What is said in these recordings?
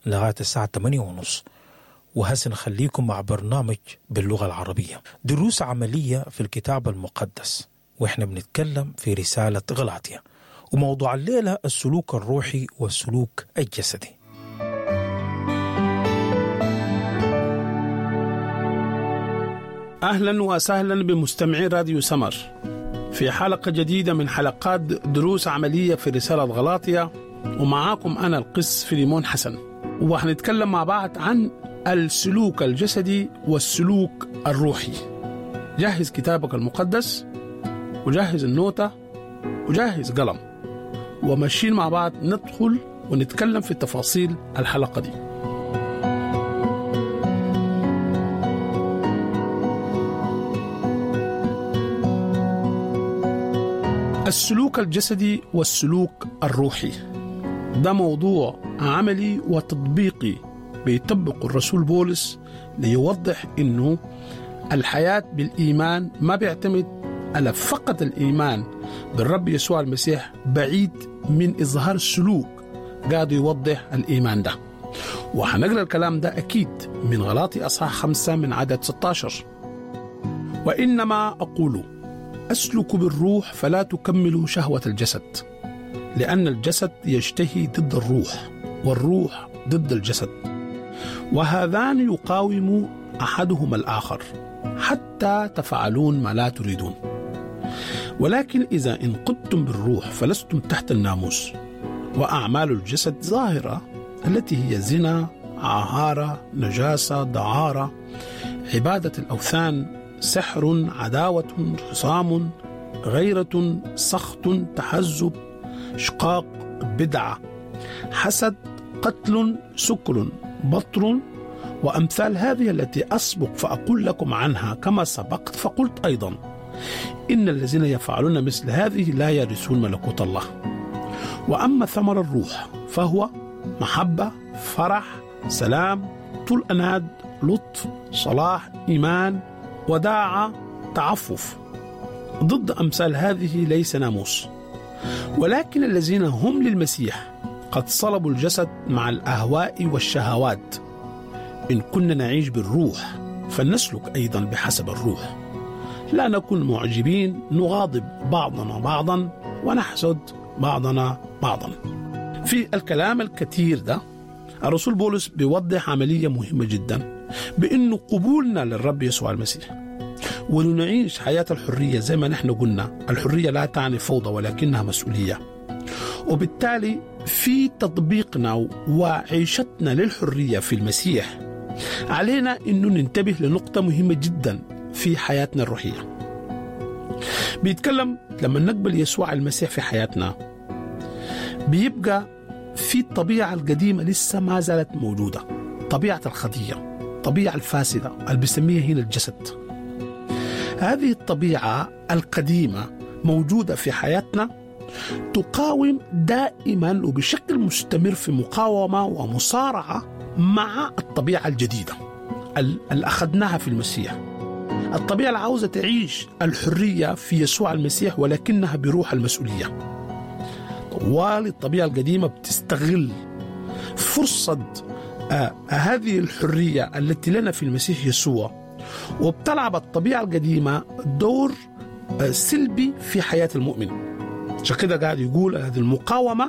لغاية الساعة 8 ونص وهسه نخليكم مع برنامج باللغة العربية دروس عملية في الكتاب المقدس وإحنا بنتكلم في رسالة غلاطيا وموضوع الليلة السلوك الروحي والسلوك الجسدي اهلا وسهلا بمستمعي راديو سمر في حلقه جديده من حلقات دروس عمليه في رساله غلاطيا ومعاكم انا القس فيليمون حسن وهنتكلم مع بعض عن السلوك الجسدي والسلوك الروحي جهز كتابك المقدس وجهز النوتة وجهز قلم وماشيين مع بعض ندخل ونتكلم في تفاصيل الحلقة دي السلوك الجسدي والسلوك الروحي ده موضوع عملي وتطبيقي بيطبق الرسول بولس ليوضح انه الحياة بالإيمان ما بيعتمد على فقط الإيمان بالرب يسوع المسيح بعيد من إظهار سلوك قاعد يوضح الإيمان ده وحنقرأ الكلام ده أكيد من غلاطي أصحاح خمسة من عدد 16 وإنما أقول أسلك بالروح فلا تكملوا شهوة الجسد لأن الجسد يشتهي ضد الروح والروح ضد الجسد وهذان يقاوم أحدهما الآخر حتى تفعلون ما لا تريدون ولكن إذا إن قدتم بالروح فلستم تحت الناموس وأعمال الجسد ظاهرة التي هي زنا عهارة نجاسة دعارة عبادة الأوثان سحر عداوة خصام غيرة سخط تحزب شقاق بدعة حسد قتل سكر بطر وأمثال هذه التي أسبق فأقول لكم عنها كما سبقت فقلت أيضا إن الذين يفعلون مثل هذه لا يرثون ملكوت الله وأما ثمر الروح فهو محبة فرح سلام طول أناد لطف صلاح إيمان وداعة تعفف ضد أمثال هذه ليس ناموس ولكن الذين هم للمسيح قد صلبوا الجسد مع الأهواء والشهوات إن كنا نعيش بالروح فلنسلك أيضا بحسب الروح لا نكون معجبين نغاضب بعضنا بعضا ونحسد بعضنا بعضا في الكلام الكثير ده الرسول بولس بيوضح عملية مهمة جدا بأنه قبولنا للرب يسوع المسيح ونعيش حياة الحرية زي ما نحن قلنا الحرية لا تعني فوضى ولكنها مسؤولية وبالتالي في تطبيقنا وعيشتنا للحرية في المسيح علينا أنه ننتبه لنقطة مهمة جدا في حياتنا الروحية بيتكلم لما نقبل يسوع المسيح في حياتنا بيبقى في الطبيعة القديمة لسه ما زالت موجودة طبيعة الخطية الطبيعة الفاسدة اللي بيسميها هنا الجسد هذه الطبيعة القديمة موجودة في حياتنا تقاوم دائما وبشكل مستمر في مقاومة ومصارعة مع الطبيعة الجديدة اللي أخذناها في المسيح الطبيعة اللي عاوزة تعيش الحرية في يسوع المسيح ولكنها بروح المسؤولية طوال الطبيعة القديمة بتستغل فرصة آه هذه الحرية التي لنا في المسيح يسوع وبتلعب الطبيعة القديمة دور آه سلبي في حياة المؤمن عشان كده قاعد يقول هذه المقاومة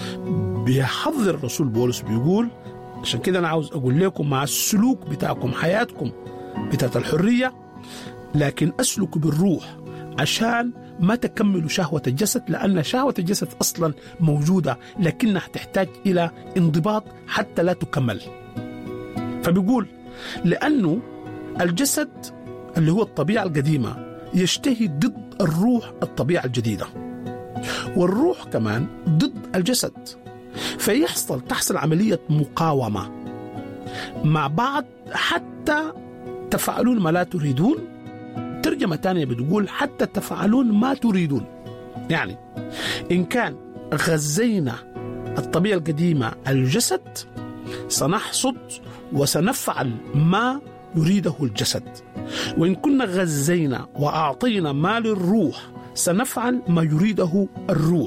بيحذر الرسول بولس بيقول عشان كده أنا عاوز أقول لكم مع السلوك بتاعكم حياتكم بتاعت الحرية لكن أسلك بالروح عشان ما تكملوا شهوة الجسد لأن شهوة الجسد أصلا موجودة لكنها تحتاج إلى انضباط حتى لا تكمل فبيقول لأنه الجسد اللي هو الطبيعة القديمة يشتهي ضد الروح الطبيعة الجديدة والروح كمان ضد الجسد فيحصل تحصل عملية مقاومة مع بعض حتى تفعلون ما لا تريدون ترجمة تانية بتقول حتى تفعلون ما تريدون يعني إن كان غزينا الطبيعة القديمة الجسد سنحصد وسنفعل ما يريده الجسد وإن كنا غزينا وأعطينا ما للروح سنفعل ما يريده الروح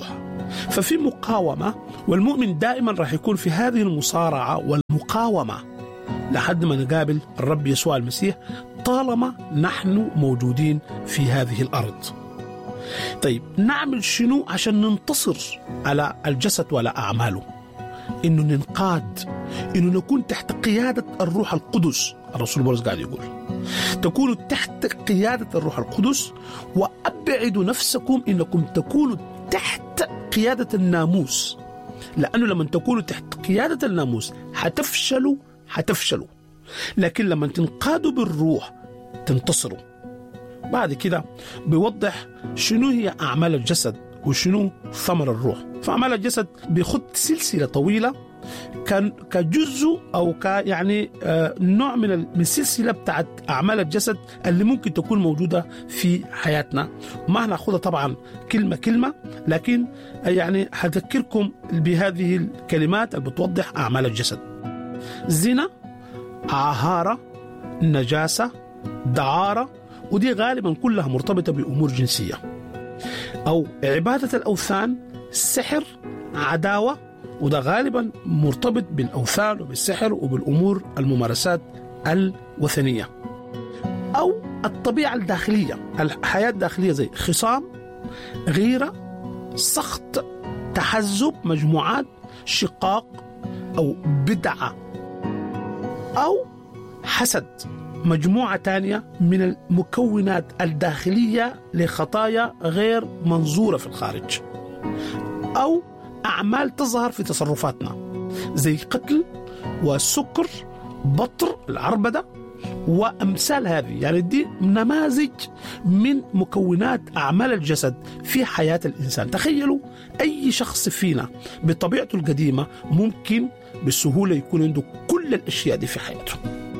ففي مقاومة والمؤمن دائما راح يكون في هذه المصارعة والمقاومة لحد ما نقابل الرب يسوع المسيح طالما نحن موجودين في هذه الأرض طيب نعمل شنو عشان ننتصر على الجسد ولا أعماله إنه ننقاد إنه نكون تحت قيادة الروح القدس الرسول بولس قاعد يقول تكونوا تحت قيادة الروح القدس وأبعدوا نفسكم إنكم تكونوا تحت قيادة الناموس لأنه لما تكونوا تحت قيادة الناموس حتفشلوا حتفشلوا لكن لما تنقادوا بالروح تنتصروا بعد كده بيوضح شنو هي أعمال الجسد وشنو ثمر الروح فأعمال الجسد بيخد سلسلة طويلة كان كجزء او ك يعني آه نوع من من السلسله بتاعت اعمال الجسد اللي ممكن تكون موجوده في حياتنا ما هناخدها طبعا كلمه كلمه لكن يعني هذكركم بهذه الكلمات اللي بتوضح اعمال الجسد زنا عهاره نجاسه دعاره ودي غالبا كلها مرتبطه بامور جنسيه او عباده الاوثان سحر عداوه وده غالبا مرتبط بالاوثان وبالسحر وبالامور الممارسات الوثنيه او الطبيعه الداخليه الحياه الداخليه زي خصام غيره سخط تحزب مجموعات شقاق او بدعه او حسد مجموعة تانية من المكونات الداخلية لخطايا غير منظورة في الخارج أو أعمال تظهر في تصرفاتنا زي قتل وسكر بطر العربدة وأمثال هذه يعني دي نماذج من مكونات أعمال الجسد في حياة الإنسان تخيلوا أي شخص فينا بطبيعته القديمة ممكن بسهولة يكون عنده كل الأشياء دي في حياته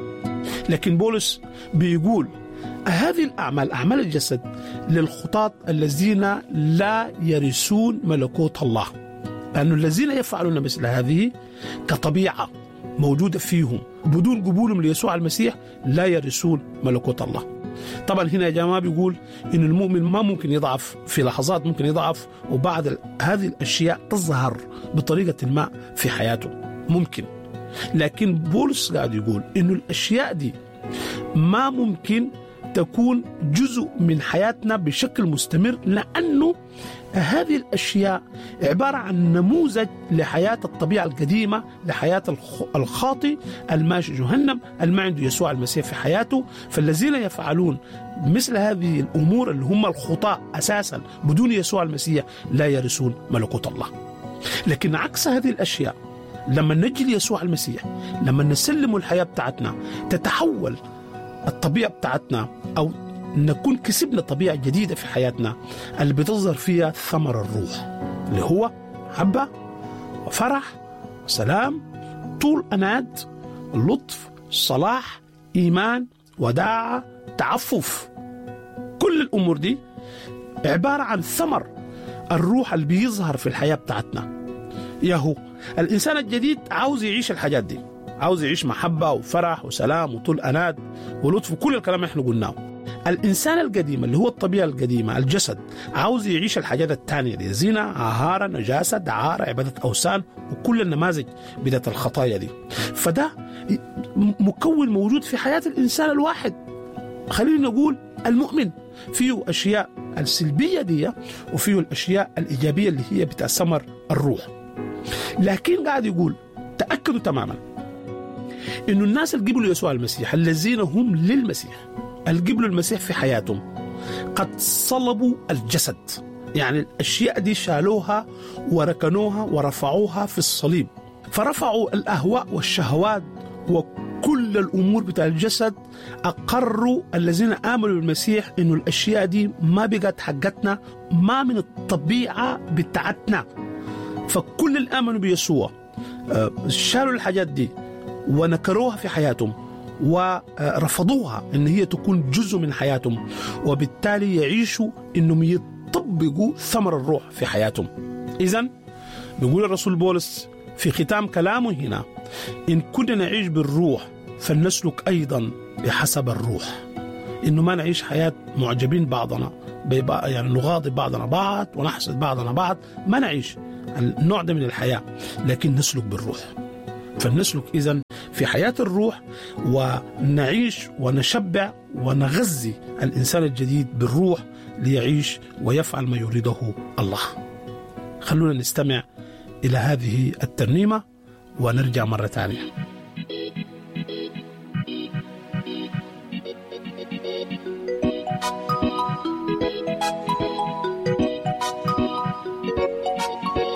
لكن بولس بيقول هذه الأعمال أعمال الجسد للخطاة الذين لا يرثون ملكوت الله لأن الذين يفعلون مثل هذه كطبيعة موجودة فيهم بدون قبولهم ليسوع المسيح لا يرثون ملكوت الله طبعا هنا يا جماعة بيقول إن المؤمن ما ممكن يضعف في لحظات ممكن يضعف وبعد هذه الأشياء تظهر بطريقة ما في حياته ممكن لكن بولس قاعد يقول إنه الأشياء دي ما ممكن تكون جزء من حياتنا بشكل مستمر لأنه هذه الأشياء عبارة عن نموذج لحياة الطبيعة القديمة لحياة الخاطي الماشي جهنم الما عنده يسوع المسيح في حياته فالذين يفعلون مثل هذه الأمور اللي هم الخطاء أساسا بدون يسوع المسيح لا يرثون ملكوت الله لكن عكس هذه الأشياء لما نجي ليسوع المسيح لما نسلم الحياة بتاعتنا تتحول الطبيعة بتاعتنا أو نكون كسبنا طبيعة جديدة في حياتنا اللي بتظهر فيها ثمر الروح اللي هو محبة وفرح وسلام طول أناد لطف صلاح إيمان وداعة تعفف كل الأمور دي عبارة عن ثمر الروح اللي بيظهر في الحياة بتاعتنا ياهو الإنسان الجديد عاوز يعيش الحاجات دي عاوز يعيش محبة وفرح وسلام وطول أناد ولطف وكل الكلام اللي احنا قلناه الإنسان القديم اللي هو الطبيعة القديمة الجسد عاوز يعيش الحاجات الثانية دي زنا عهارة نجاسة دعارة عبادة أوثان وكل النماذج بتاعت الخطايا دي فده مكون موجود في حياة الإنسان الواحد خلينا نقول المؤمن فيه أشياء السلبية دي وفيه الأشياء الإيجابية اللي هي بتاع ثمر الروح لكن قاعد يقول تأكدوا تماما انه الناس اللي قبلوا يسوع المسيح الذين هم للمسيح اللي قبلوا المسيح في حياتهم قد صلبوا الجسد يعني الاشياء دي شالوها وركنوها ورفعوها في الصليب فرفعوا الاهواء والشهوات وكل الامور بتاع الجسد اقروا الذين امنوا بالمسيح انه الاشياء دي ما بقت حقتنا ما من الطبيعه بتاعتنا فكل اللي امنوا بيسوع شالوا الحاجات دي ونكروها في حياتهم ورفضوها ان هي تكون جزء من حياتهم وبالتالي يعيشوا انهم يطبقوا ثمر الروح في حياتهم اذا بيقول الرسول بولس في ختام كلامه هنا ان كنا نعيش بالروح فلنسلك ايضا بحسب الروح انه ما نعيش حياه معجبين بعضنا بيبقى يعني نغاضب بعضنا بعض ونحسد بعضنا بعض ما نعيش النوع ده من الحياة لكن نسلك بالروح فلنسلك إذا في حياة الروح ونعيش ونشبع ونغذي الإنسان الجديد بالروح ليعيش ويفعل ما يريده الله خلونا نستمع إلى هذه الترنيمة ونرجع مرة ثانية